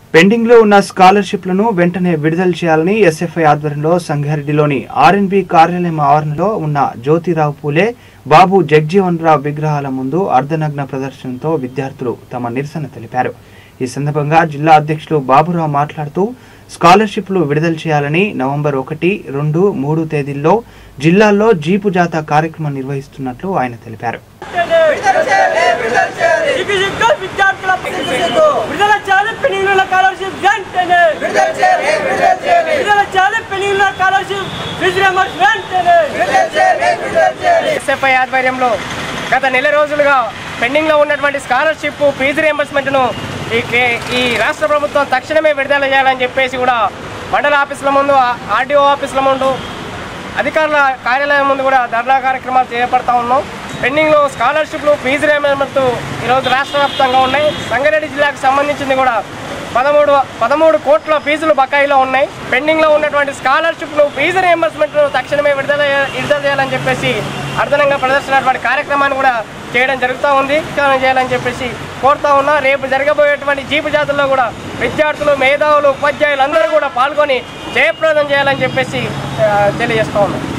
pending లో ఉన్న స్కాలర్షిప్లను వెంటనే విడుదల చేయాలని ఎస్ఎఫ్ఐ ఆధ్వర్యంలో సంగారెడ్డిలోని ఆర్ఎన్బి కార్యాలయం ఆవరణలో ఉన్న జ్యోతిరావు పూలే బాబు జగ్జీవన్ రావు విగ్రహాల ముందు అర్ధనగ్న ప్రదర్శనతో విద్యార్థులు తమ నిరసన తెలిపారు ఈ సందర్భంగా జిల్లా అధ్యక్షులు బాబురావు మాట్లాడుతూ స్కాలర్షిప్లు విడుదల చేయాలని నవంబర్ ఒకటి రెండు మూడు తేదీల్లో జిల్లాల్లో జీపు జాతా కార్యక్రమం నిర్వహిస్తున్నట్లు ఆయన తెలిపారు సిగ్గు సిగ్గు విద్యార్థుల విడుదల చేయాలి పెళ్లిళ్ళ స్కాలర్షిప్ వెంటనే విడుదల చేయాలి పెళ్లిళ్ళ స్కాలర్షిప్ ఫీజు రియంబర్స్ వెంటనే ఎస్ఎఫ్ఐ ఆధ్వర్యంలో గత నెల రోజులుగా పెండింగ్లో ఉన్నటువంటి స్కాలర్షిప్ ఫీజు రియంబర్స్మెంట్ను ఈ కే- ఈ రాష్ట్ర ప్రభుత్వం తక్షణమే విడుదల చేయాలని చెప్పేసి కూడా మండల ఆఫీసుల ముందు ఆర్డీఓ ఆఫీసుల ముందు అధికారుల కార్యాలయం ముందు కూడా ధర్నా కార్యక్రమాలు చేపడతా ఉన్నాం పెండింగ్లో స్కాలర్షిప్లు ఫీజు రియంబర్స్మెంట్ ఈరోజు రాష్ట్ర వ్యాప్తంగా ఉన్నాయి సంగారెడ్డి జిల్లాకు సంబంధించింది కూడా పదమూడు పదమూడు కోట్ల ఫీజులు బకాయిలో ఉన్నాయి పెండింగ్లో ఉన్నటువంటి స్కాలర్షిప్లు ఫీజు రియంబర్స్మెంట్ తక్షణమే విడుదల విడుదల చేయాలని చెప్పేసి అర్థనంగా ప్రదర్శనటువంటి కార్యక్రమాన్ని కూడా చేయడం జరుగుతూ ఉంది విచారణ చేయాలని చెప్పేసి కోరుతా ఉన్నా రేపు జరగబోయేటువంటి జీపు జాతుల్లో కూడా విద్యార్థులు మేధావులు ఉపాధ్యాయులు అందరూ కూడా పాల్గొని జయప్రదం చేయాలని చెప్పేసి ఆ, తెలియజేస్తా ఉన్నాం